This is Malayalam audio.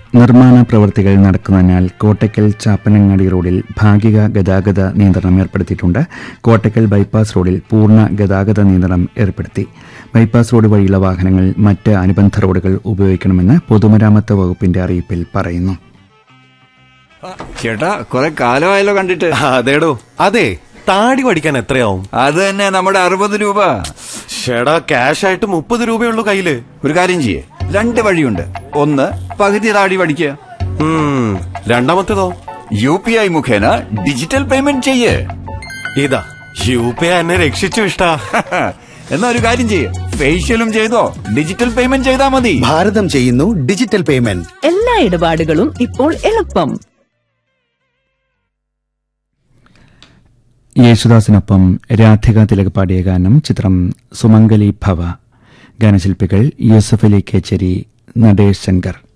നിർമ്മാണ പ്രവൃത്തികൾ നടക്കുന്നതിനാൽ കോട്ടയ്ക്കൽ ചാപ്പനങ്ങാടി റോഡിൽ ഭാഗിക ഗതാഗത നിയന്ത്രണം ഏർപ്പെടുത്തിയിട്ടുണ്ട് കോട്ടയ്ക്കൽ ബൈപ്പാസ് റോഡിൽ പൂർണ്ണ ഗതാഗത നിയന്ത്രണം ഏർപ്പെടുത്തി ബൈപ്പാസ് റോഡ് വഴിയുള്ള വാഹനങ്ങൾ മറ്റ് അനുബന്ധ റോഡുകൾ ഉപയോഗിക്കണമെന്ന് പൊതുമരാമത്ത് വകുപ്പിന്റെ അറിയിപ്പിൽ പറയുന്നു ചേട്ടാ കുറെ കാലമായല്ലോ കണ്ടിട്ട് അതേടോ അതെ താടി പഠിക്കാൻ എത്രയാവും അത് തന്നെ നമ്മുടെ അറുപത് രൂപ ഷേടാ ക്യാഷ് ആയിട്ട് മുപ്പത് രൂപയുള്ളൂ കയ്യില് ഒരു കാര്യം ചെയ്യേ രണ്ട് വഴിയുണ്ട് ഒന്ന് പകുതി താടി പഠിക്കുക ഉം, രണ്ടാമത്തേതോ യു പി ഐ മുഖേന ഡിജിറ്റൽ പേയ്മെന്റ് ചെയ്യേ ഇതാ യു പി ഐ എന്നെ രക്ഷിച്ചു ഇഷ്ടാ എന്നാ ഒരു കാര്യം ചെയ്യേ ഫേഷ്യലും ചെയ്തോ ഡിജിറ്റൽ പേയ്മെന്റ് ചെയ്താ മതി ഭാരതം ചെയ്യുന്നു ഡിജിറ്റൽ പേയ്മെന്റ് എല്ലാ ഇടപാടുകളും ഇപ്പോൾ എളുപ്പം യേശുദാസിനൊപ്പം രാധിക തിലക് പാടിയ ഗാനം ചിത്രം സുമംഗലി ഭവ ഗാനശില്പികൾ യൂസഫ് അലി കേച്ചേരി നടേഷ് ശങ്കർ